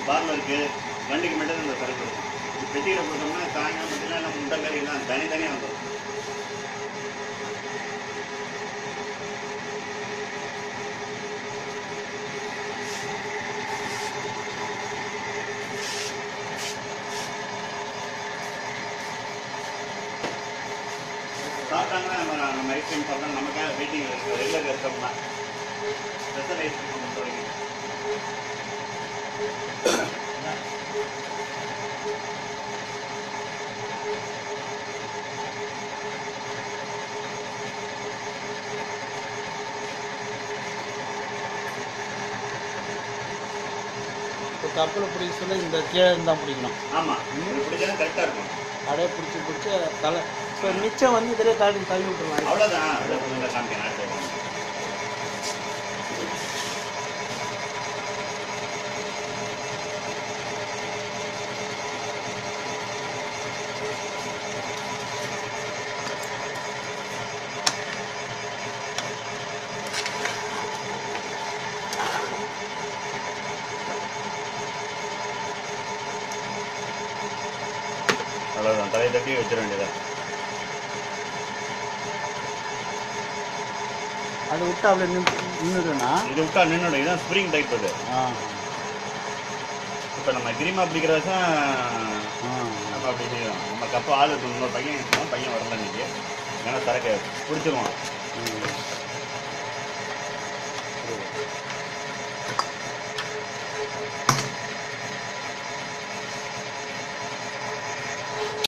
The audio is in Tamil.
பார்லருக்கு வண்டிக்கு மட்டும் தான் இந்த சரக்கு இருக்கும் இது பெட்டியில் கொடுத்தோம்னா சாயங்காலம் பார்த்தீங்கன்னா நம்ம முட்டை கறி எல்லாம் தனித்தனியாக வந்துடும் சாப்பிட்டாங்கன்னா நம்ம நம்ம ஐஸ்கிரீம் சாப்பிட்டா நமக்காக வெயிட்டிங் இருக்கு ரெகுலர் இருக்கோம்னா ஸ்பெஷல் ஐஸ்கிரீம் பொறுத்த வரைக்கும் இப்போ கப்பில் பிடிக்க சொல்ல இந்த கீழே இருந்தால் பிடிக்கணும் ஆமாம் இது பிடிச்சா கரெக்டாக இருக்கும் அப்படியே பிடிச்சி பிடிச்சி தலை இப்போ மிச்சம் வந்து இதிலே தள்ளி தள்ளி விட்டுருலாம் அவ்வளோதான் அதை கொஞ்சம் காமிக்கிறேன் அடுத்து அவ்வளோதான் தலையை தட்டி வச்சிட வேண்டியதான் அது விட்டு அப்படியே நின்று நின்றுதுண்ணா இது விட்டா நின்றுடும் இதுதான் ஸ்ப்ரிங் டைப் இது ஆ இப்போ நம்ம கிரிமா பிடிக்கிறத தான் ஆ நம்ம அப்படி செய்யலாம் நம்ம கப்பு ஆள் இன்னொரு பையன் இருக்கான் பையன் வரல இன்னைக்கு ஏன்னா சரக்கு பிடிச்சிருவான் ம்.